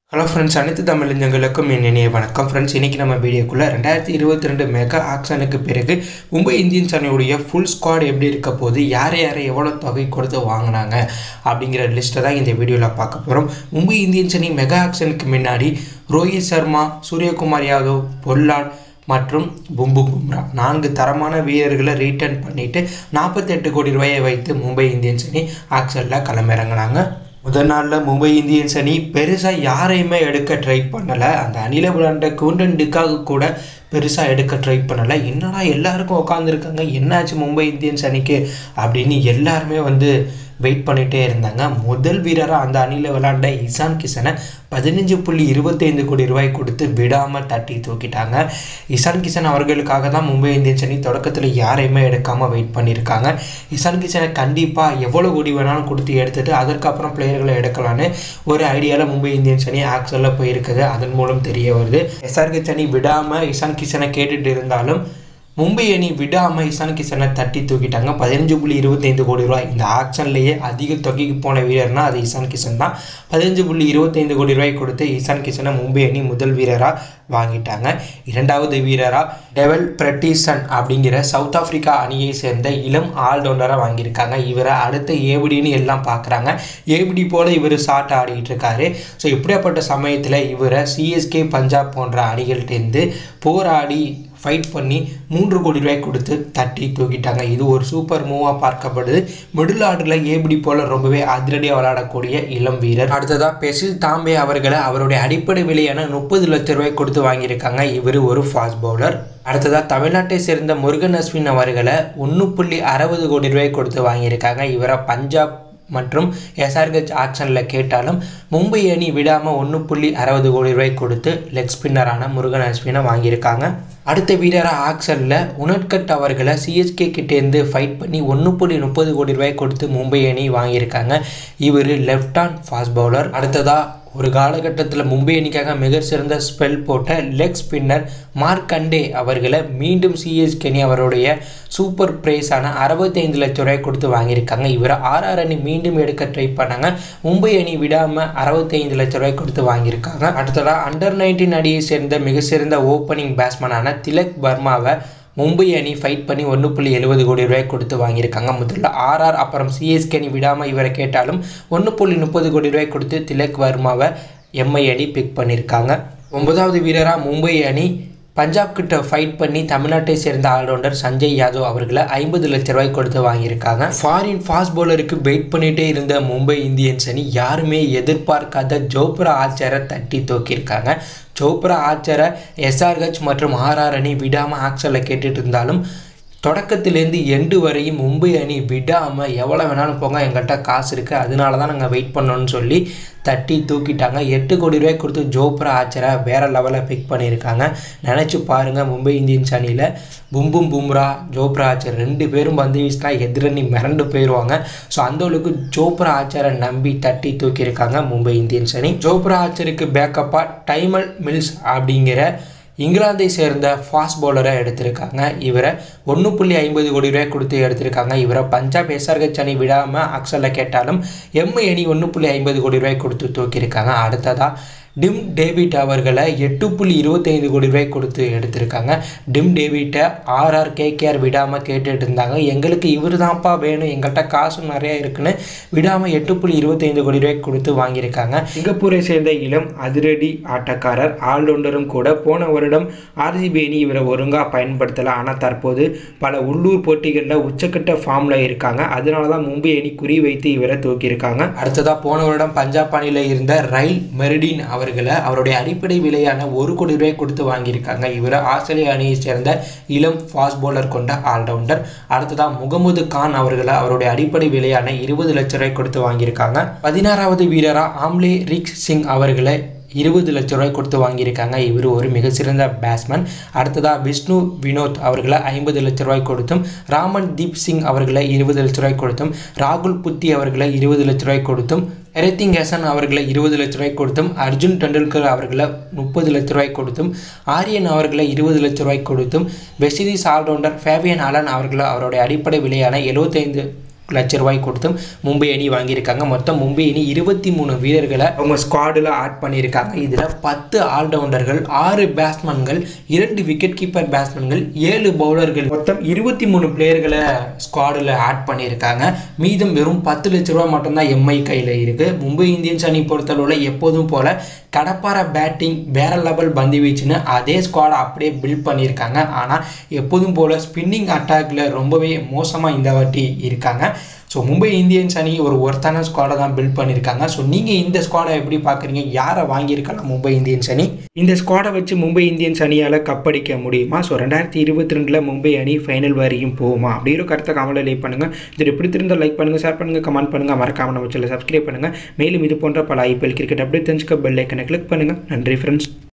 hello friends அனைத்து தமிழஞ்சங்களுக்கும் என் இனிய வணக்கம் ஃப்ரெண்ட்ஸ் இன்றைக்கி நம்ம வீடியோக்குள்ளே ரெண்டாயிரத்தி இருபத்தி ரெண்டு மெகா ஆக்ஷனுக்கு பிறகு மும்பை இந்தியன்ஸ் அணியுடைய ஃபுல் ஸ்குவாட் எப்படி இருக்க போது யாரை யாரை எவ்வளோ தொகை கொடுத்து வாங்கினாங்க அப்படிங்கிற லிஸ்ட்டை தான் இந்த வீடியோவில் பார்க்க போகிறோம் மும்பை இந்தியன்ஸ் அணி மெகா ஆக்ஷனுக்கு முன்னாடி ரோஹித் சர்மா சூரியகுமார் யாதவ் பொல்லாட் மற்றும் பும்பு பும்ரா நான்கு தரமான வீரர்களை ரீட்டர்ன் பண்ணிவிட்டு நாற்பத்தெட்டு கோடி ரூபாயை வைத்து மும்பை இந்தியன்ஸ் அணி ஆக்ஷனில் களமிறங்கினாங்க முதல் நாளில் மும்பை இந்தியன்ஸ் அணி பெருசாக யாரையுமே எடுக்க ட்ரை பண்ணலை அந்த அணில விளையாண்ட கூண்டன் டிக்காக கூட பெருசாக எடுக்க ட்ரை பண்ணலை என்னடா எல்லாருக்கும் உட்காந்துருக்காங்க என்னாச்சு மும்பை இந்தியன்ஸ் அணிக்கு அப்படின்னு எல்லாருமே வந்து வெயிட் பண்ணிகிட்டே இருந்தாங்க முதல் வீரராக அந்த அணியில் விளையாண்ட இசான் கிஷனை பதினஞ்சு புள்ளி இருபத்தைந்து கோடி ரூபாய் கொடுத்து விடாமல் தட்டி தூக்கிட்டாங்க இசான் கிஷன் அவர்களுக்காக தான் மும்பை இந்தியன்ஸ் அணி தொடக்கத்தில் யாரையுமே எடுக்காமல் வெயிட் பண்ணியிருக்காங்க இசான் கிஷனை கண்டிப்பாக எவ்வளோ கோடி வேணாலும் கொடுத்து எடுத்துட்டு அதற்கப்புறம் பிளேயர்களை எடுக்கலான்னு ஒரு ஐடியாவில் மும்பை இந்தியன்ஸ் அணி ஆக்சலில் போயிருக்குது அதன் மூலம் தெரிய வருது எஸ்ஆர்கெச் அணி விடாமல் இசான் கிஷனை கேட்டுட்டு இருந்தாலும் மும்பை அணி விடாமல் இசான் கிஷனை தட்டி தூக்கிட்டாங்க பதினஞ்சு புள்ளி இருபத்தைந்து கோடி ரூபாய் இந்த ஆக்ஷன்லேயே அதிக தொகைக்கு போன வீரர்னா அது இசான் கிஷன் தான் பதினஞ்சு புள்ளி இருபத்தைந்து கோடி ரூபாய் கொடுத்து இசான் கிஷனை மும்பை அணி முதல் வீரராக வாங்கிட்டாங்க இரண்டாவது வீரராக டெவல் பிரட்டிசன் அப்படிங்கிற சவுத் ஆப்பிரிக்கா அணியை சேர்ந்த இளம் ஆல்ரவுண்டராக வாங்கியிருக்காங்க இவரை அடுத்த ஏபிடின்னு எல்லாம் பார்க்குறாங்க ஏபிடி போல் இவர் ஷாட் ஆடிட்டு இருக்காரு ஸோ இப்படியாப்பட்ட சமயத்தில் இவரை சிஎஸ்கே பஞ்சாப் போன்ற அணிகள்கிட்டேருந்து போராடி ஃபைட் பண்ணி மூன்று கோடி ரூபாய் கொடுத்து தட்டி தூக்கிட்டாங்க இது ஒரு சூப்பர் மூவாக பார்க்கப்படுது மிடில் ஆர்டரில் ஏபிடி போல் ரொம்பவே அதிரடியாக விளையாடக்கூடிய இளம் வீரர் அடுத்ததாக பெசில் தாம்பே அவர்களை அவருடைய அடிப்படை விலையான முப்பது லட்ச ரூபாய் கொடுத்து வாங்கியிருக்காங்க இவர் ஒரு ஃபாஸ்ட் பவுலர் அடுத்ததாக தமிழ்நாட்டை சேர்ந்த முருகன் அஸ்வின் அவர்களை ஒன்று புள்ளி அறுபது கோடி ரூபாய் கொடுத்து வாங்கியிருக்காங்க இவரை பஞ்சாப் மற்றும் எஸ்ஆர்கச் ஆக்ஷனில் கேட்டாலும் மும்பை அணி விடாமல் ஒன்று புள்ளி அறுபது கோடி ரூபாய் கொடுத்து லெக் ஸ்பின்னரான முருகன் அஸ்வினை வாங்கியிருக்காங்க அடுத்த வீரராக ஆக்ஷனில் உனட்கட் அவர்களை சிஎஸ்கே கிட்டேருந்து ஃபைட் பண்ணி ஒன்று புள்ளி முப்பது கோடி ரூபாய் கொடுத்து மும்பை அணி வாங்கியிருக்காங்க இவர் லெஃப்ட் ஹேண்ட் ஃபாஸ்ட் பவுலர் அடுத்ததாக ஒரு காலகட்டத்தில் மும்பை அணிக்காக மிக சிறந்த ஸ்பெல் போட்ட லெக் ஸ்பின்னர் மார்க்கண்டே அவர்களை மீண்டும் சிஎஸ்கே அணி அவருடைய சூப்பர் ப்ரைஸான அறுபத்தைந்து லட்ச ரூபாய் கொடுத்து வாங்கியிருக்காங்க இவரை ஆர்ஆர் அணி மீண்டும் எடுக்க ட்ரை பண்ணாங்க மும்பை அணி விடாமல் அறுபத்தைந்து லட்ச ரூபாய் கொடுத்து வாங்கியிருக்காங்க அடுத்ததாக அண்டர் நைன்டீன் அணியை சேர்ந்த மிக சிறந்த ஓப்பனிங் பேட்ஸ்மேனான திலக் வர்மாவை மும்பை அணி ஃபைட் பண்ணி ஒன்று புள்ளி எழுபது கோடி ரூபாய் கொடுத்து வாங்கியிருக்காங்க முதல்ல ஆர்ஆர் அப்புறம் சிஎஸ்கே அணி விடாமல் இவரை கேட்டாலும் ஒன்று புள்ளி முப்பது கோடி ரூபாய் கொடுத்து திலக் வர்மாவை எம்ஐ அணி பிக் பண்ணியிருக்காங்க ஒன்பதாவது வீரராக மும்பை அணி பஞ்சாப் கிட்ட ஃபைட் பண்ணி தமிழ்நாட்டை சேர்ந்த ஆல்ரவுண்டர் சஞ்சய் யாதவ் அவர்களை ஐம்பது லட்ச ரூபாய் கொடுத்து வாங்கியிருக்காங்க ஃபாரின் ஃபாஸ்ட் பவுலருக்கு வெயிட் பண்ணிகிட்டே இருந்த மும்பை இந்தியன்ஸ் அணி யாருமே எதிர்பார்க்காத ஜோப்ரா ஆச்சரை தட்டி தூக்கியிருக்காங்க சோப்ரா ஆச்சரை எஸ்ஆர்ஹெச் மற்றும் ஆர்ஆர் அணி விடாமல் ஆக்ஷனில் கேட்டுட்டு இருந்தாலும் தொடக்கத்திலேருந்து எண்டு வரையும் மும்பை அணி விடாமல் எவ்வளோ வேணாலும் போங்க எங்கள்கிட்ட காசு இருக்குது அதனால தான் நாங்கள் வெயிட் பண்ணோன்னு சொல்லி தட்டி தூக்கிட்டாங்க எட்டு கோடி ரூபாய் கொடுத்து ஜோப்ரா ஆச்சரை வேறு லெவலில் பிக் பண்ணியிருக்காங்க நினச்சி பாருங்கள் மும்பை இந்தியன்ஸ் அணியில் பும்பும் பும்ரா ஜோப்ரா ஆச்சர் ரெண்டு பேரும் பந்து வீசினா எதிரணி மிரண்டு போயிடுவாங்க ஸோ அந்த அளவுக்கு ஜோப்ரா ஆச்சரை நம்பி தட்டி தூக்கியிருக்காங்க மும்பை இந்தியன்ஸ் அணி ஜோப்ரா ஆச்சருக்கு பேக்கப்பாக டைமல் மில்ஸ் அப்படிங்கிற இங்கிலாந்தை சேர்ந்த ஃபாஸ்ட் பவுலரை எடுத்திருக்காங்க இவரை ஒன்று புள்ளி ஐம்பது கோடி ரூபாய் கொடுத்து எடுத்திருக்காங்க இவரை பஞ்சாப் எஸ்ஆர்ஹெச் அணி விடாமல் அக்ஸலில் கேட்டாலும் எம்ஐ அணி ஒன்று புள்ளி ஐம்பது கோடி ரூபாய் கொடுத்து தூக்கியிருக்காங்க அடுத்ததாக டிம் டேவிட் அவர்களை எட்டு புள்ளி இருபத்தைந்து கோடி ரூபாய் கொடுத்து எடுத்திருக்காங்க டிம் டேவிட்டை ஆர்ஆர் கேகேஆர் விடாமல் கேட்டுட்டு இருந்தாங்க எங்களுக்கு இவர் தான்ப்பா வேணும் எங்கள்கிட்ட காசும் நிறையா இருக்குன்னு விடாமல் எட்டு புள்ளி இருபத்தைந்து கோடி ரூபாய் கொடுத்து வாங்கியிருக்காங்க சிங்கப்பூரை சேர்ந்த இளம் அதிரடி ஆட்டக்காரர் ஆல்ரவுண்டரும் கூட போன வருடம் ஆர்ஜிபி அணி இவரை ஒழுங்காக பயன்படுத்தலை ஆனால் தற்போது பல உள்ளூர் போட்டிகளில் உச்சக்கட்ட ஃபார்மில் இருக்காங்க அதனால தான் மும்பை அணி குறி வைத்து இவரை தூக்கியிருக்காங்க அடுத்ததாக போன வருடம் பஞ்சாப் அணியில் இருந்த ரயில் மெரிடின் அவர் அவர்களை அவருடைய அடிப்படை விலையான ஒரு கோடி ரூபாய் கொடுத்து வாங்கியிருக்காங்க இவர் ஆஸ்திரேலிய அணியை சேர்ந்த இளம் ஃபாஸ்ட் பவுலர் கொண்ட ஆல்ரவுண்டர் அடுத்ததாக முகமது கான் அவர்களை அவருடைய அடிப்படை விலையான இருபது லட்ச ரூபாய் கொடுத்து வாங்கியிருக்காங்க பதினாறாவது வீரராக ஆம்லே ரிக் சிங் அவர்களை இருபது லட்ச ரூபாய் கொடுத்து வாங்கியிருக்காங்க இவர் ஒரு மிக சிறந்த பேட்ஸ்மேன் அடுத்ததாக விஷ்ணு வினோத் அவர்களை ஐம்பது லட்ச ரூபாய் கொடுத்தும் ராமன் தீப் சிங் அவர்களை இருபது லட்ச ரூபாய் கொடுத்தும் ராகுல் புத்தி அவர்களை இருபது லட்ச ரூபாய் கொடுத்தும் எரித்திங் ஹேசன் அவர்களை இருபது லட்ச ரூபாய் கொடுத்தும் அர்ஜுன் டெண்டுல்கர் அவர்களை முப்பது லட்ச ரூபாய் கொடுத்தும் ஆரியன் அவர்களை இருபது லட்ச ரூபாய் கொடுத்தும் வெஸ்டிதீஸ் ஆல்ரவுண்டர் ஃபேபியன் ஆலன் அவர்களை அவருடைய அடிப்படை விலையான எழுபத்தைந்து லட்ச ரூபாய் கொடுத்து மும்பை அணி வாங்கியிருக்காங்க மொத்தம் மும்பை அணி இருபத்தி மூணு வீரர்களை அவங்க ஸ்குவாடில் ஆட் பண்ணியிருக்காங்க இதில் பத்து ஆல்ரவுண்டர்கள் ஆறு பேட்ஸ்மேன்கள் இரண்டு விக்கெட் கீப்பர் பேட்ஸ்மேன்கள் ஏழு பவுலர்கள் மொத்தம் இருபத்தி மூணு பிளேயர்களை ஸ்குவாடில் ஆட் பண்ணியிருக்காங்க மீதம் வெறும் பத்து லட்ச ரூபா மட்டும்தான் எம்ஐ கையில் இருக்குது மும்பை இந்தியன்ஸ் அணி பொறுத்தளவில் எப்போதும் போல் கடப்பார பேட்டிங் வேற லெவல் பந்து வீச்சுன்னு அதே ஸ்குவாடை அப்படியே பில்ட் பண்ணியிருக்காங்க ஆனால் எப்போதும் போல் ஸ்பின்னிங் அட்டாக்ல ரொம்பவே மோசமாக இந்த வாட்டி இருக்காங்க ஸோ மும்பை இந்தியன்ஸ் அணி ஒரு ஒர்த்தான ஸ்குவாடை தான் பில்ட் பண்ணியிருக்காங்க ஸோ நீங்கள் இந்த ஸ்குவாடை எப்படி பார்க்குறீங்க யாரை வாங்கியிருக்கலாம் மும்பை இந்தியன்ஸ் அணி இந்த ஸ்குவாடை வச்சு மும்பை இந்தியன்ஸ் அணியால் கப்படிக்க முடியுமா ஸோ ரெண்டாயிரத்தி இருபத்தி ரெண்டில் மும்பை அணி ஃபைனல் வரையும் போகுமா அப்படிங்கிற கருத்தை கமெண்ட்டில் லைக் பண்ணுங்கள் இது எப்படி திருந்த லைக் பண்ணுங்கள் ஷேர் பண்ணுங்கள் கமெண்ட் பண்ணுங்கள் மறக்காம நம்ம சேனலை சப்ஸ்கிரைப் பண்ணுங்கள் மேலும் இது போன்ற பல ஐபிஎல் கிரிக்கெட் அப்படியே தெரிஞ்சுக்க பெல் ஐக்கனை கிளிக் பண்ணுங்கள் நன்றி ஃப்ரெண்ட்ஸ்